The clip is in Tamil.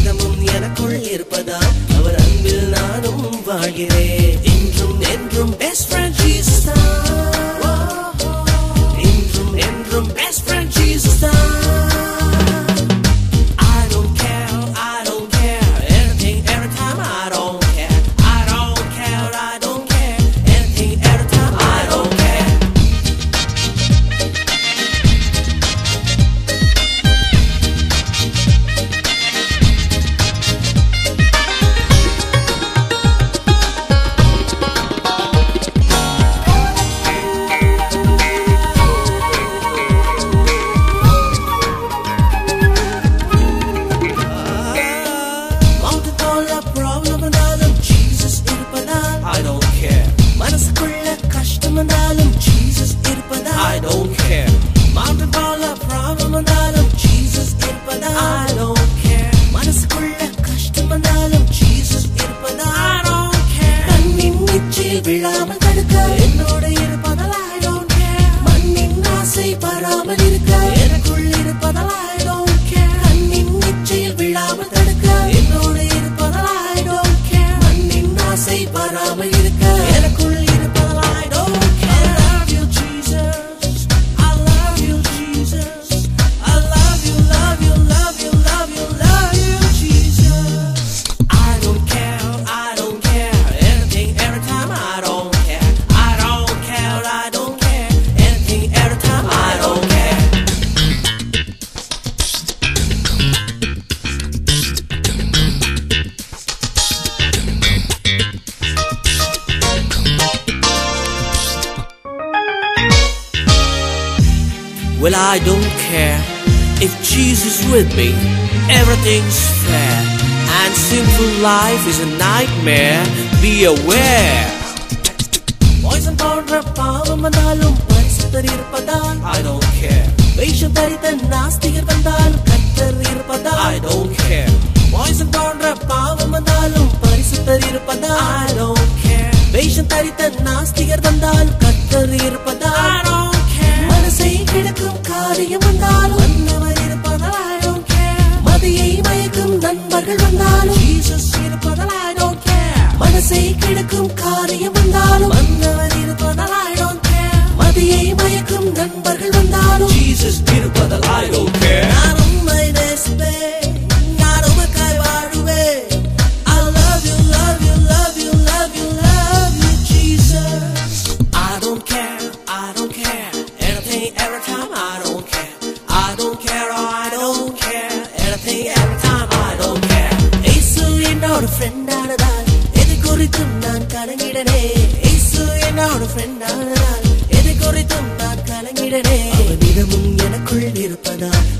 நிதமும் எனக்குள் இருப்பதால் அவர் அன்பில் நானும் வாழ்கிறேன் என்றும் என்றும் பெஸ்ட் ஃப்ரெண்ட் ஜீசஸ் என்றும் என்றும் best friend Jesus I don't care, I don't care, anything, every time, I don't care. I don't care, I don't care, anything, every time, I don't care. Mountain போல problem வந்தாலும் Jesus இருப்பதால் I don't care. மனசுக்குள்ள கஷ்டம் வந்தாலும் Jesus இருப்பதால் I don't care. Mountain போல problem வந்தாலும் Jesus இருப்பதால் I don't care. மனசுக்குள்ள கஷ்டம் வந்தாலும் Jesus இருப்பதால் I don't care. கண்ணின் நிச்சயில் விழாமல் தடுக்க என்னோட இருப்பதால் I don't care. மண்ணின் ஆசை பராமல் இருக்க எனக்குள் இருப்பதால் I don't care. கண்ணின் நிச்சயில் விழாமல் தடுக்க என்னோட இருப்பதால் I don't care. மண்ணின் ஆசை பராமல் இருக்க எனக்குள் இருப்பதால் I don't care. I love you, Jesus. I love you, Jesus. I love you, love you, love you, love you, love you, Jesus. I don't care, I don't care, anything, every time, I don't care. I don't care, I don't care, anything, every time, I don't care. Well, I don't care if Jesus with me. Everything's fair, and simple life is a nightmare. Be aware. Poison போன்ற பாவம் வந்தாலும் பரிசுத்தர் இருப்பதால் I don't care. வேஷம் தரித்த நாஸ்திகர் வந்தால் கர்த்தர் இருப்பதால் I don't care. Poison போன்ற பாவம் வந்தாலும் பரிசுத்தர் இருப்பதால் I don't care. வேஷம் தரித்த நாஸ்திகர் வந்தால் கர்த்தர் இருப்பதால் I don't care. மனசை கிடக்கும் காரியம் வந்தாலும் மன்னவர் இருப்பதால் I don't care. மதியை மயக்கும் நண்பர்கள் வந்தாலும் Jesus இருப்பதால் I don't care. மனசை கிடக்கும் காரியம் வந்தாலும் மன்னவர் இருப்பதால் I don't care. மதியை மயக்கும் நண்பர்கள் வந்தாலும் Jesus இருப்பதால் I don't care. நான் உம்மை நேசிப்பேன். நான் உமக்காய் வாழுவேன். I love you, love you, love you, love you, love you, Jesus. I don't care, I don't care. Anything, every time, I don't care. I don't care, oh, I don't care. Anything, every time, I don't care. இயேசு என்னோட friend ஆனதால் எது குறித்தும் நான் கலங்கிடனே இயேசு என்னோட friend ஆனதால் எது குறித்தும் நான் கலங்கிடனே அவனிடமும் எனக்குள் இருப்பதால்